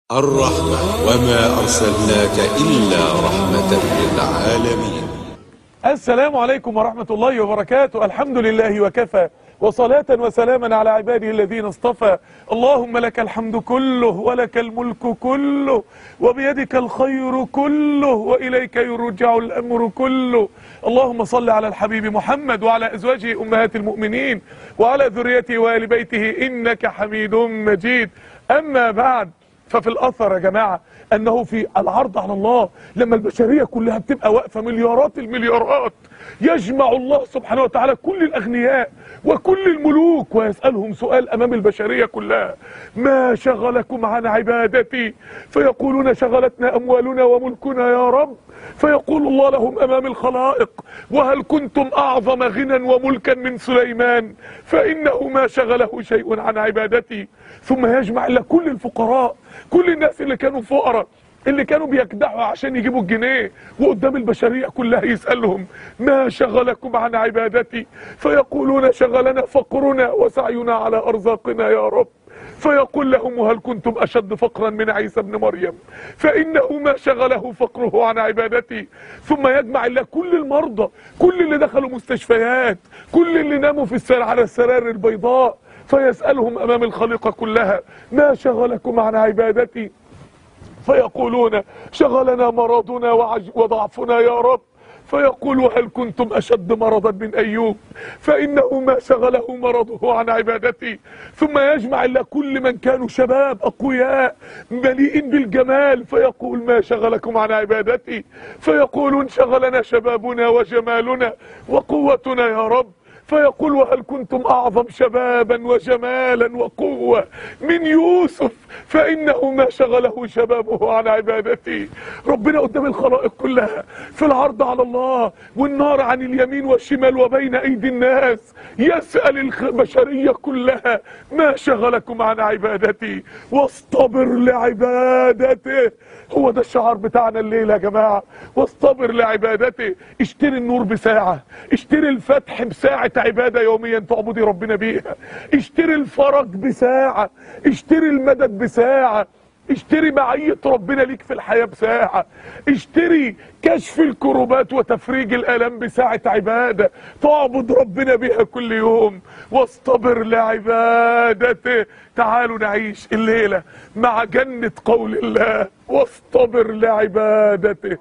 الرحمة وما أرسلناك إلا رحمة للعالمين السلام عليكم ورحمة الله وبركاته الحمد لله وكفى وصلاة وسلاما على عباده الذين اصطفى اللهم لك الحمد كله ولك الملك كله وبيدك الخير كله وإليك يرجع الأمر كله اللهم صل على الحبيب محمد وعلى أزواجه أمهات المؤمنين وعلى ذريته وآل بيته إنك حميد مجيد أما بعد ففي الاثر يا جماعه انه في العرض على الله لما البشريه كلها بتبقى واقفه مليارات المليارات يجمع الله سبحانه وتعالى كل الاغنياء وكل الملوك ويسالهم سؤال امام البشريه كلها ما شغلكم عن عبادتي فيقولون شغلتنا اموالنا وملكنا يا رب فيقول الله لهم امام الخلائق وهل كنتم اعظم غنى وملكا من سليمان فانه ما شغله شيء عن عبادتي ثم يجمع الا كل الفقراء كل الناس اللي كانوا فقراء اللي كانوا بيكدحوا عشان يجيبوا الجنيه وقدام البشرية كلها يسألهم ما شغلكم عن عبادتي فيقولون شغلنا فقرنا وسعينا على أرزاقنا يا رب فيقول لهم هل كنتم أشد فقرا من عيسى ابن مريم فإنه ما شغله فقره عن عبادتي ثم يجمع الله كل المرضى كل اللي دخلوا مستشفيات كل اللي ناموا في السر على السرار البيضاء فيسألهم أمام الخليقة كلها ما شغلكم عن عبادتي فيقولون شغلنا مرضنا وعج وضعفنا يا رب فيقول هل كنتم أشد مرضا من أيوب فإنه ما شغله مرضه عن عبادتي ثم يجمع إلا كل من كانوا شباب أقوياء مليئين بالجمال فيقول ما شغلكم عن عبادتي فيقولون شغلنا شبابنا وجمالنا وقوتنا يا رب فيقول وهل كنتم أعظم شبابا وجمالا وقوة من يوسف فإنه ما شغله شبابه عن عبادتي ربنا قدام الخلائق كلها في العرض على الله والنار عن اليمين والشمال وبين أيدي الناس يسأل البشرية كلها ما شغلكم عن عبادتي واصطبر لعبادته هو ده الشعار بتاعنا الليلة يا جماعة واصطبر لعبادته اشتري النور بساعة اشتري الفتح بساعة عبادة يوميا تعبدي ربنا بيها اشتري الفرج بساعة اشتري المدد بساعة اشتري معية ربنا ليك في الحياة بساعة اشتري كشف الكروبات وتفريج الالام بساعة عبادة تعبد ربنا بيها كل يوم واصطبر لعبادته تعالوا نعيش الليلة مع جنة قول الله واصطبر لعبادته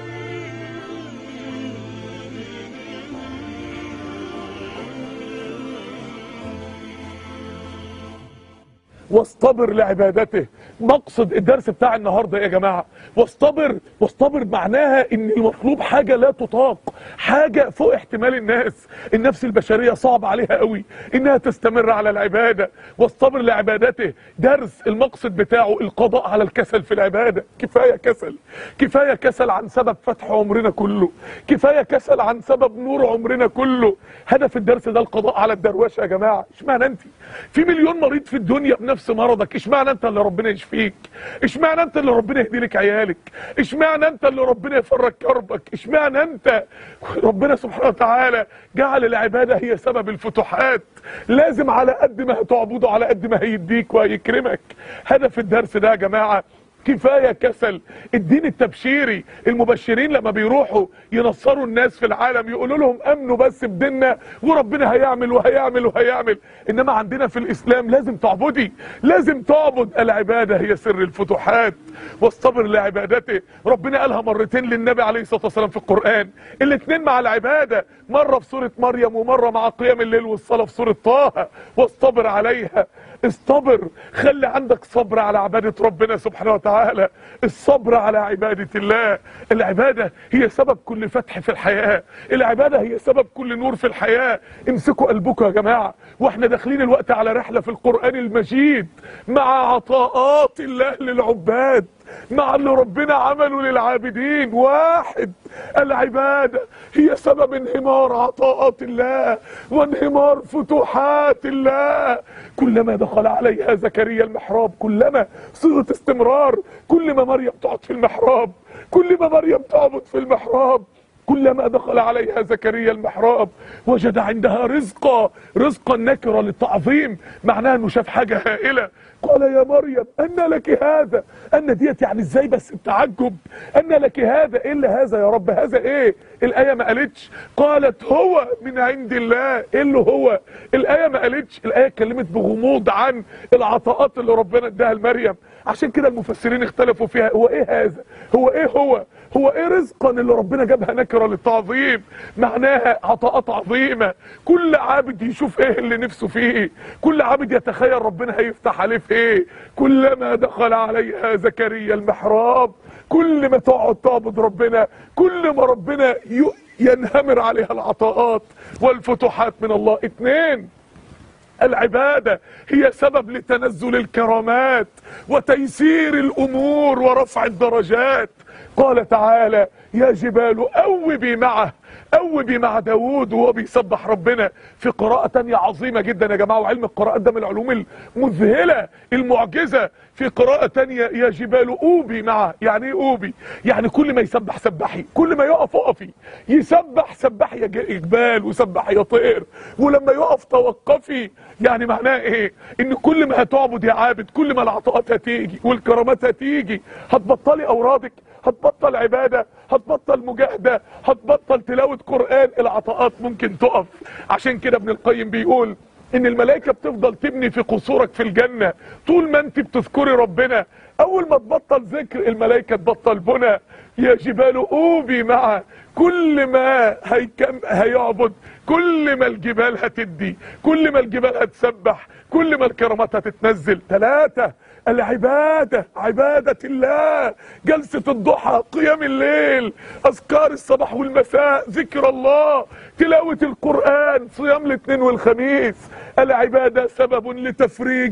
واصطبر لعبادته مقصد الدرس بتاع النهارده يا جماعه واصطبر واصطبر معناها ان المطلوب حاجه لا تطاق حاجه فوق احتمال الناس النفس البشريه صعب عليها قوي انها تستمر على العباده واصطبر لعبادته درس المقصد بتاعه القضاء على الكسل في العباده كفايه كسل كفايه كسل عن سبب فتح عمرنا كله كفايه كسل عن سبب نور عمرنا كله هدف الدرس ده القضاء على الدروشه يا جماعه اشمعنى انت في مليون مريض في الدنيا بنفس مرضك اشمعنى انت اللي ربنا يشفيك اشمعنى انت اللي ربنا يهدي لك عيالك اشمعنى انت اللي ربنا يفرج كربك اشمعنى انت ربنا سبحانه وتعالى جعل العباده هي سبب الفتوحات لازم على قد ما هتعبده على قد ما هيديك وهيكرمك هدف الدرس ده يا جماعه كفاية كسل الدين التبشيري المبشرين لما بيروحوا ينصروا الناس في العالم يقولوا لهم امنوا بس بديننا وربنا هيعمل وهيعمل وهيعمل انما عندنا في الاسلام لازم تعبدي لازم تعبد العبادة هي سر الفتوحات واصطبر لعبادته ربنا قالها مرتين للنبي عليه الصلاة والسلام في القرآن الاثنين مع العبادة مرة في سورة مريم ومرة مع قيام الليل والصلاة في سورة طه واصطبر عليها اصطبر خلي عندك صبر على عبادة ربنا سبحانه وتعالى الصبر على عبادة الله العبادة هي سبب كل فتح في الحياة العبادة هي سبب كل نور في الحياة امسكوا قلبكم يا جماعة واحنا داخلين الوقت على رحلة في القرآن المجيد مع عطاءات الله للعباد مع اللي ربنا عمله للعابدين واحد العبادة هي سبب انهمار عطاءات الله وانهمار فتوحات الله كلما دخل عليها زكريا المحراب كلما صيغة استمرار كل ما مريم تقعد في المحراب كل ما مريم تعبد في المحراب كلما دخل عليها زكريا المحراب وجد عندها رزقا رزقا نكرة للتعظيم معناها انه شاف حاجة هائلة قال يا مريم أن لك هذا أن ديت يعني ازاي بس التعجب أن لك هذا إيه اللي هذا يا رب هذا ايه الآية ما قالتش قالت هو من عند الله ايه اللي هو الآية ما قالتش الآية اتكلمت بغموض عن العطاءات اللي ربنا اداها لمريم عشان كده المفسرين اختلفوا فيها هو ايه هذا هو ايه هو هو ايه رزقا اللي ربنا جابها نكره للتعظيم معناها عطاءات عظيمه كل عابد يشوف ايه اللي نفسه فيه كل عابد يتخيل ربنا هيفتح عليه في ايه كلما دخل عليها زكريا المحراب كل ما تقعد تعبد ربنا كل ما ربنا ي- ينهمر عليها العطاءات والفتوحات من الله اتنين العبادة هي سبب لتنزل الكرامات وتيسير الأمور ورفع الدرجات قال تعالى يا جبال أوبي معه أوبي مع داود وهو بيسبح ربنا في قراءة تانية عظيمة جدا يا جماعة وعلم القراءات ده من العلوم المذهلة المعجزة في قراءة تانية يا جبال أوبي معه يعني ايه أوبي يعني كل ما يسبح سبحي كل ما يقف اقفي يسبح سبحي يا جبال وسبح يا طير ولما يقف توقفي يعني معناه ايه ان كل ما هتعبد يا عابد كل ما العطاءات هتيجي والكرامات هتيجي هتبطلي اورادك هتبطل عبادة هتبطل مجاهدة هتبطل تلاوة قرآن العطاءات ممكن تقف عشان كده ابن القيم بيقول ان الملائكة بتفضل تبني في قصورك في الجنة طول ما انت بتذكري ربنا اول ما تبطل ذكر الملائكة تبطل بنى يا جبال اوبي معه كل ما هيكم هيعبد كل ما الجبال هتدي كل ما الجبال هتسبح كل ما الكرامات هتتنزل ثلاثة العبادة عبادة الله جلسة الضحى قيام الليل أذكار الصباح والمساء ذكر الله تلاوة القرآن صيام الاثنين والخميس العبادة سبب لتفريج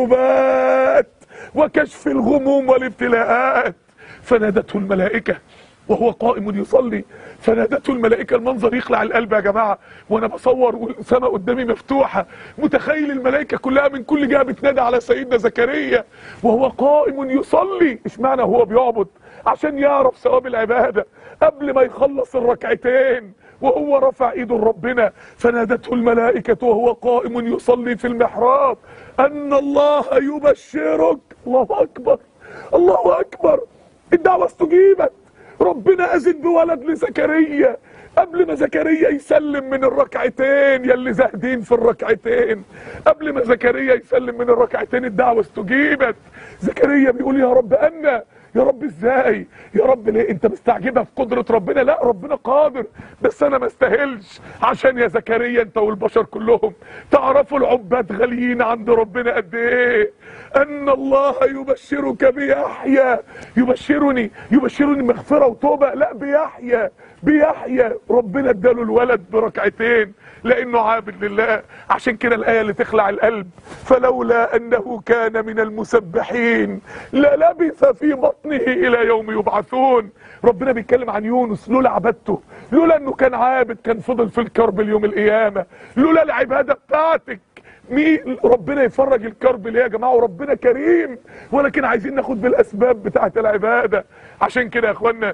الكربات وكشف الغموم والابتلاءات فنادته الملائكة وهو قائم يصلي فنادته الملائكة المنظر يخلع القلب يا جماعة وانا بصور والسماء قدامي مفتوحة متخيل الملائكة كلها من كل جهة بتنادى على سيدنا زكريا وهو قائم يصلي اشمعنى هو بيعبد عشان يعرف ثواب العبادة قبل ما يخلص الركعتين وهو رفع ايده لربنا فنادته الملائكة وهو قائم يصلي في المحراب ان الله يبشرك الله اكبر الله اكبر الدعوة استجيبت ربنا اذن بولد لزكريا قبل ما زكريا يسلم من الركعتين يلي زاهدين في الركعتين قبل ما زكريا يسلم من الركعتين الدعوة استجيبت زكريا بيقول يا رب أنا يا رب ازاي يا رب ليه انت مستعجبها في قدرة ربنا لا ربنا قادر بس انا ما استاهلش عشان يا زكريا انت والبشر كلهم تعرفوا العباد غاليين عند ربنا قد ايه ان الله يبشرك بيحيى يبشرني يبشرني مغفرة وتوبة لا بيحيى بيحيى ربنا اداله الولد بركعتين لانه عابد لله عشان كده الايه اللي تخلع القلب فلولا انه كان من المسبحين للبث في بطنه الى يوم يبعثون ربنا بيتكلم عن يونس لولا عبادته لولا انه كان عابد كان فضل في الكرب اليوم القيامه لولا العباده بتاعتك مين ربنا يفرج الكرب ليه يا جماعه وربنا كريم ولكن عايزين ناخد بالاسباب بتاعه العباده عشان كده يا اخوانا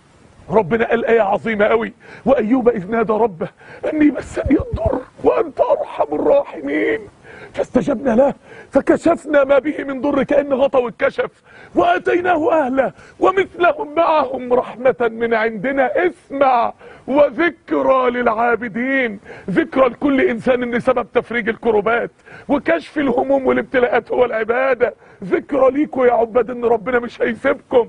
ربنا قال آية عظيمة قوي وأيوب إذ نادى ربه أني مسني الضر وأنت أرحم الراحمين فاستجبنا له فكشفنا ما به من ضر كأن غطى واتكشف وآتيناه أهله ومثلهم معهم رحمة من عندنا اسمع وذكرى للعابدين ذكرى لكل إنسان إن سبب تفريج الكربات وكشف الهموم والابتلاءات هو العبادة ذكرى ليكوا يا عباد إن ربنا مش هيسيبكم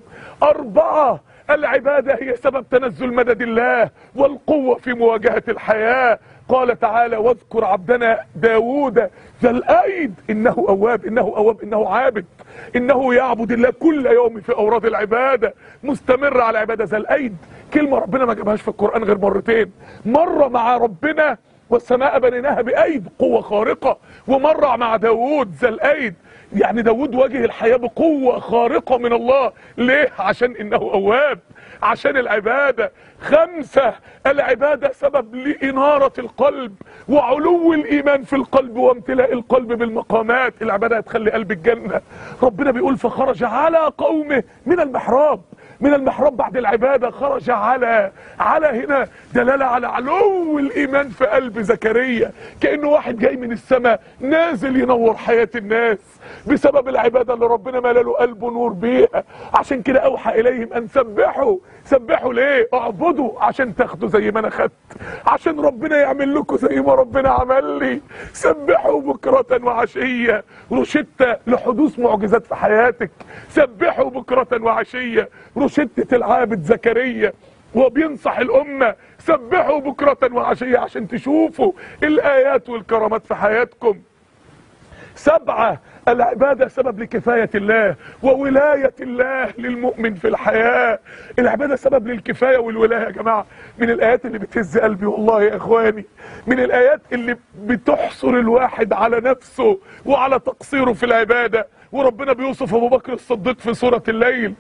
أربعة العبادة هي سبب تنزل مدد الله والقوة في مواجهة الحياة قال تعالى واذكر عبدنا داود ذا الأيد إنه أواب إنه أواب إنه عابد إنه يعبد الله كل يوم في أوراد العبادة مستمر على العبادة ذا الأيد كلمة ربنا ما جابهاش في القرآن غير مرتين مرة مع ربنا والسماء بنيناها بأيد قوة خارقة ومرة مع داود ذا الأيد يعني داود واجه الحياة بقوة خارقة من الله ليه عشان انه اواب عشان العبادة خمسة العبادة سبب لإنارة القلب وعلو الإيمان في القلب وامتلاء القلب بالمقامات العبادة هتخلي قلب الجنة ربنا بيقول فخرج على قومه من المحراب من المحراب بعد العبادة خرج على على هنا دلالة على علو الإيمان في قلب زكريا كأنه واحد جاي من السماء نازل ينور حياة الناس بسبب العبادة اللي ربنا ملا له قلبه نور بيها عشان كده أوحى إليهم أن سبحوا سبحوا ليه اعبدوا عشان تاخدوا زي ما أنا خدت عشان ربنا يعمل لكم زي ما ربنا عمل لي سبحوا بكرة وعشية رشدت لحدوث معجزات في حياتك سبحوا بكرة وعشية رشدت العابد زكريا وبينصح الأمة سبحوا بكرة وعشية عشان تشوفوا الآيات والكرامات في حياتكم سبعة العبادة سبب لكفاية الله وولاية الله للمؤمن في الحياة العبادة سبب للكفاية والولاية يا جماعة من الآيات اللي بتهز قلبي والله يا إخواني من الآيات اللي بتحصر الواحد على نفسه وعلى تقصيره في العبادة وربنا بيوصف أبو بكر الصديق في سورة الليل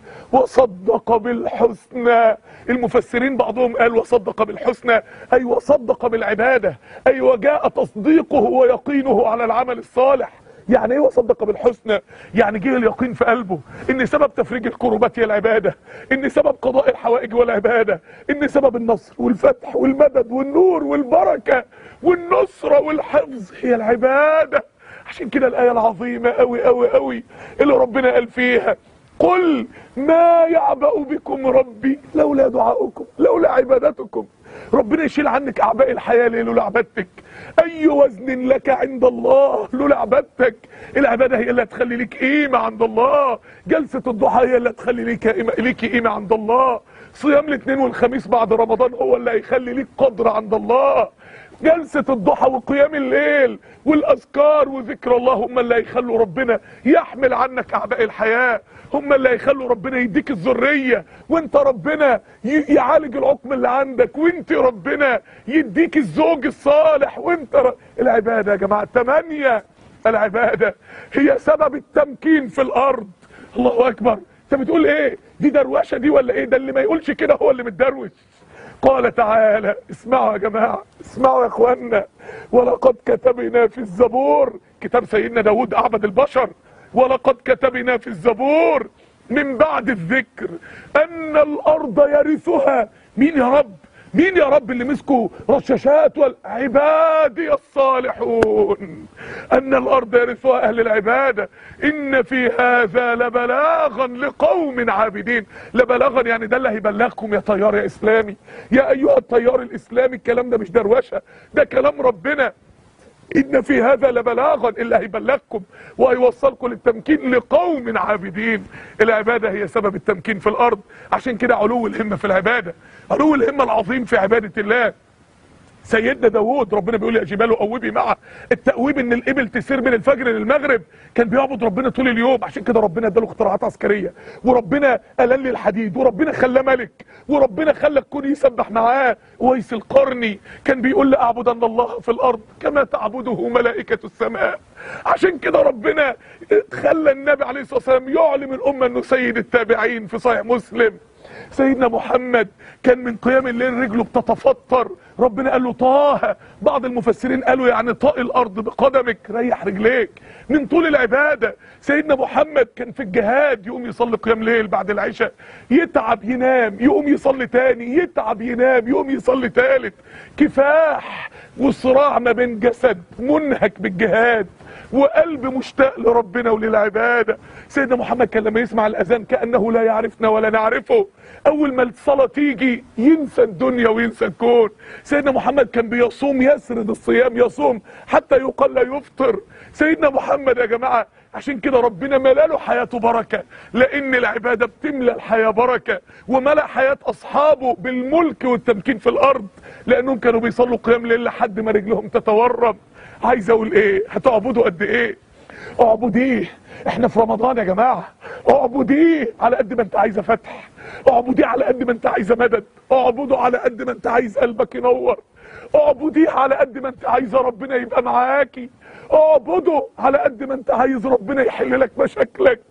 وصدق بالحسنى المفسرين بعضهم قال وصدق بالحسنى أي وصدق بالعبادة أي وجاء تصديقه ويقينه على العمل الصالح يعني ايه وصدق بالحسنى يعني جه اليقين في قلبه ان سبب تفريج الكروبات هي العباده ان سبب قضاء الحوائج والعباده ان سبب النصر والفتح والمدد والنور والبركه والنصره والحفظ هي العباده عشان كده الايه العظيمه قوي قوي قوي اللي ربنا قال فيها قل ما يعبأ بكم ربي لولا دعاؤكم لولا عبادتكم ربنا يشيل عنك اعباء الحياه ليه لولا عبادتك اي وزن لك عند الله لولا عبادتك العباده هي اللي هتخلي لك قيمه عند الله جلسه الضحى هي اللي هتخلي ليك قيمه ليكي قيمه عند الله صيام الاثنين والخميس بعد رمضان هو اللي هيخلي ليك قدر عند الله جلسة الضحى وقيام الليل والأذكار وذكر الله هم اللي هيخلوا ربنا يحمل عنك أعباء الحياة هم اللي هيخلوا ربنا يديك الذرية وانت ربنا ي- يعالج العقم اللي عندك وانت ربنا يديك الزوج الصالح وانت ر... العبادة يا جماعة تمانية العبادة هي سبب التمكين في الأرض الله أكبر انت بتقول ايه دي دروشة دي ولا ايه ده اللي ما يقولش كده هو اللي متدروش قال تعالى اسمعوا يا جماعة اسمعوا يا اخوانا ولقد كتبنا في الزبور كتاب سيدنا داود اعبد البشر ولقد كتبنا في الزبور من بعد الذكر ان الارض يرثها مين يا رب مين يا رب اللي مسكوا رشاشات والعبادي الصالحون ان الارض يرثها اهل العباده ان في هذا لبلاغا لقوم عابدين لبلاغا يعني ده اللي هيبلغكم يا طيار يا اسلامي يا ايها الطيار الاسلامي الكلام ده مش دروشه ده كلام ربنا ان في هذا لبلاغا اللي هيبلغكم وهيوصلكم للتمكين لقوم عابدين العباده هي سبب التمكين في الارض عشان كده علو الهمه في العباده علو الهمه العظيم في عباده الله سيدنا داوود ربنا بيقول يا جبال قوبي معه التقويب ان الابل تسير من الفجر للمغرب كان بيعبد ربنا طول اليوم عشان كده ربنا اداله اختراعات عسكريه وربنا قلل لي الحديد وربنا خلاه ملك وربنا خلى الكون يسبح معاه ويس القرني كان بيقول لاعبدن الله في الارض كما تعبده ملائكه السماء عشان كده ربنا خلى النبي عليه الصلاه والسلام يعلم الامه انه سيد التابعين في صحيح مسلم سيدنا محمد كان من قيام الليل رجله بتتفطر ربنا قال له طه بعض المفسرين قالوا يعني طاء الارض بقدمك ريح رجليك من طول العباده سيدنا محمد كان في الجهاد يقوم يصلي قيام ليل بعد العشاء يتعب ينام يقوم يصلي تاني يتعب ينام يقوم يصلي تالت كفاح وصراع ما بين جسد منهك بالجهاد وقلب مشتاق لربنا وللعباده سيدنا محمد كان لما يسمع الاذان كانه لا يعرفنا ولا نعرفه اول ما الصلاه تيجي ينسى الدنيا وينسى الكون سيدنا محمد كان بيصوم يسرد الصيام يصوم حتى يقال لا يفطر سيدنا محمد يا جماعه عشان كده ربنا ملاله حياته بركه لان العباده بتملى الحياه بركه وملا حياه اصحابه بالملك والتمكين في الارض لانهم كانوا بيصلوا قيام ليل لحد ما رجلهم تتورم عايز اقول ايه هتعبدوا قد ايه اعبديه احنا في رمضان يا جماعه اعبديه على قد ما انت عايزه فتح اعبديه على قد ما انت عايزه مدد اعبده على قد ما انت عايز قلبك ينور اعبديه على قد ما انت عايزه ربنا يبقى معاكي اعبده على قد ما انت عايز ربنا يحل لك مشاكلك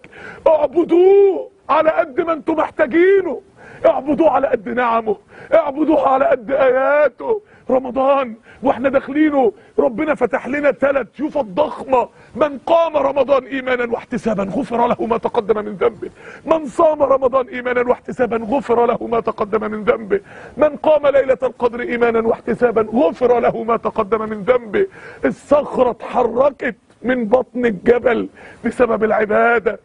اعبدوه على قد ما انتم محتاجينه اعبدوه على قد نعمه اعبدوه على قد اياته رمضان واحنا داخلينه ربنا فتح لنا ثلاث شوفة ضخمة من قام رمضان ايمانا واحتسابا غفر له ما تقدم من ذنبه من صام رمضان ايمانا واحتسابا غفر له ما تقدم من ذنبه من قام ليلة القدر ايمانا واحتسابا غفر له ما تقدم من ذنبه الصخرة اتحركت من بطن الجبل بسبب العبادة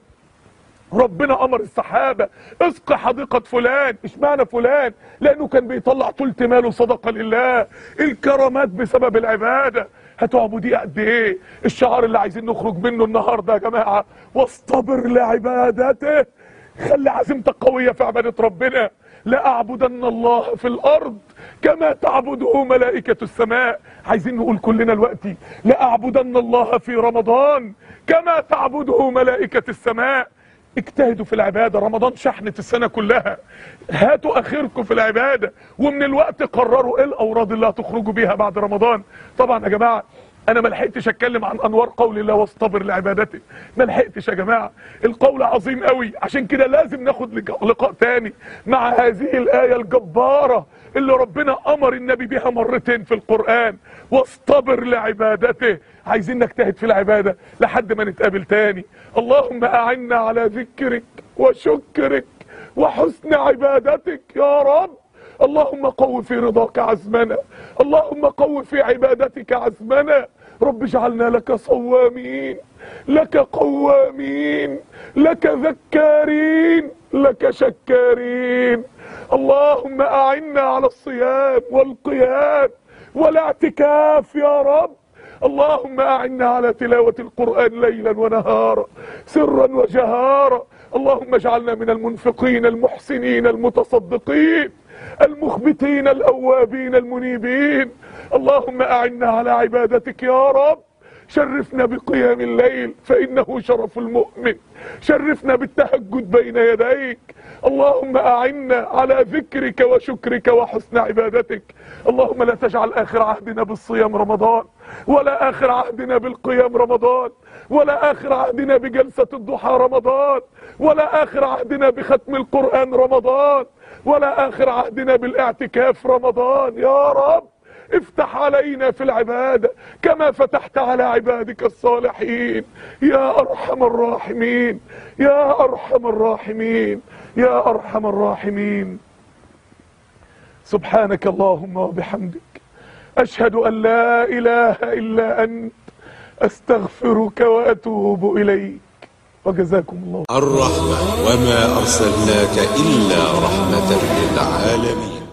ربنا امر السحابة اسق حديقة فلان اشمعنى فلان لانه كان بيطلع تلت ماله صدقة لله الكرامات بسبب العبادة هتعبديه قد ايه الشعار اللي عايزين نخرج منه النهاردة يا جماعة واصطبر لعبادته خلي عزيمتك قوية في عبادة ربنا لأعبدن الله في الأرض كما تعبده ملائكة السماء عايزين نقول كلنا دلوقتي لأعبدن الله في رمضان كما تعبده ملائكة السماء اجتهدوا في العبادة رمضان شحنة السنة كلها هاتوا اخركم في العبادة ومن الوقت قرروا ايه الاوراد اللي هتخرجوا بيها بعد رمضان طبعا يا جماعة انا ما لحقتش اتكلم عن انوار قول الله واصطبر لعبادته ما لحقتش يا جماعه القول عظيم قوي عشان كده لازم ناخد لقاء, لقاء تاني مع هذه الايه الجباره اللي ربنا امر النبي بها مرتين في القران واصطبر لعبادته عايزين نجتهد في العباده لحد ما نتقابل تاني اللهم اعنا على ذكرك وشكرك وحسن عبادتك يا رب اللهم قو في رضاك عزمنا اللهم قو في عبادتك عزمنا رب اجعلنا لك صوامين لك قوامين لك ذكارين لك شكارين اللهم اعنا على الصيام والقيام والاعتكاف يا رب اللهم اعنا على تلاوة القرآن ليلا ونهارا سرا وجهارا اللهم اجعلنا من المنفقين المحسنين المتصدقين المخبتين الأوابين المنيبين اللهم أعنا على عبادتك يا رب شرفنا بقيام الليل فإنه شرف المؤمن شرفنا بالتهجد بين يديك اللهم أعنا على ذكرك وشكرك وحسن عبادتك اللهم لا تجعل آخر عهدنا بالصيام رمضان ولا آخر عهدنا بالقيام رمضان ولا آخر عهدنا بجلسة الضحى رمضان ولا آخر عهدنا بختم القرآن رمضان ولا آخر عهدنا بالاعتكاف رمضان يا رب افتح علينا في العبادة كما فتحت على عبادك الصالحين يا أرحم الراحمين يا أرحم الراحمين يا أرحم الراحمين سبحانك اللهم وبحمدك أشهد أن لا إله إلا أنت أستغفرك وأتوب إليك وجزاكم الله الرحمة وما أرسلناك إلا رحمة للعالمين